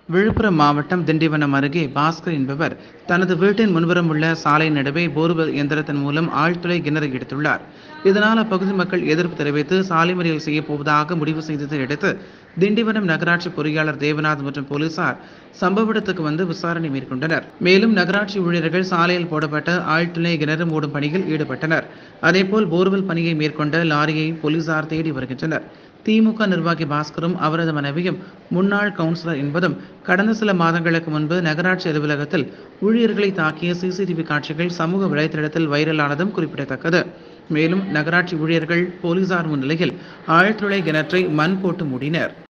விழுப்புரம் மாவட்டம் திண்டிவனம் அருகே பாஸ்கர் என்பவர் தனது வீட்டின் முன்புறம் உள்ள சாலை நடுவே போர்வெல் இயந்திரத்தின் மூலம் ஆழ்துளை கிணறு எடுத்துள்ளார் இதனால் அப்பகுதி மக்கள் எதிர்ப்பு தெரிவித்து சாலை மறியல் செய்யப் போவதாக முடிவு செய்ததை அடுத்து திண்டிவனம் நகராட்சி பொறியாளர் தேவநாத் மற்றும் போலீசார் சம்பவ இடத்துக்கு வந்து விசாரணை மேற்கொண்டனர் மேலும் நகராட்சி ஊழியர்கள் சாலையில் போடப்பட்ட ஆழ்துளை கிணறு மூடும் பணியில் ஈடுபட்டனர் அதேபோல் போர்வெல் பணியை மேற்கொண்ட லாரியை போலீசார் தேடி வருகின்றனர் திமுக நிர்வாகி பாஸ்கரும் அவரது மனைவியும் முன்னாள் கவுன்சிலர் என்பதும் கடந்த சில மாதங்களுக்கு முன்பு நகராட்சி அலுவலகத்தில் ஊழியர்களை தாக்கிய சிசிடிவி காட்சிகள் சமூக வலைதளத்தில் வைரலானதும் குறிப்பிடத்தக்கது மேலும் நகராட்சி ஊழியர்கள் போலீசார் முன்னிலையில் ஆழ்துளை கிணற்றை மண் போட்டு மூடினர்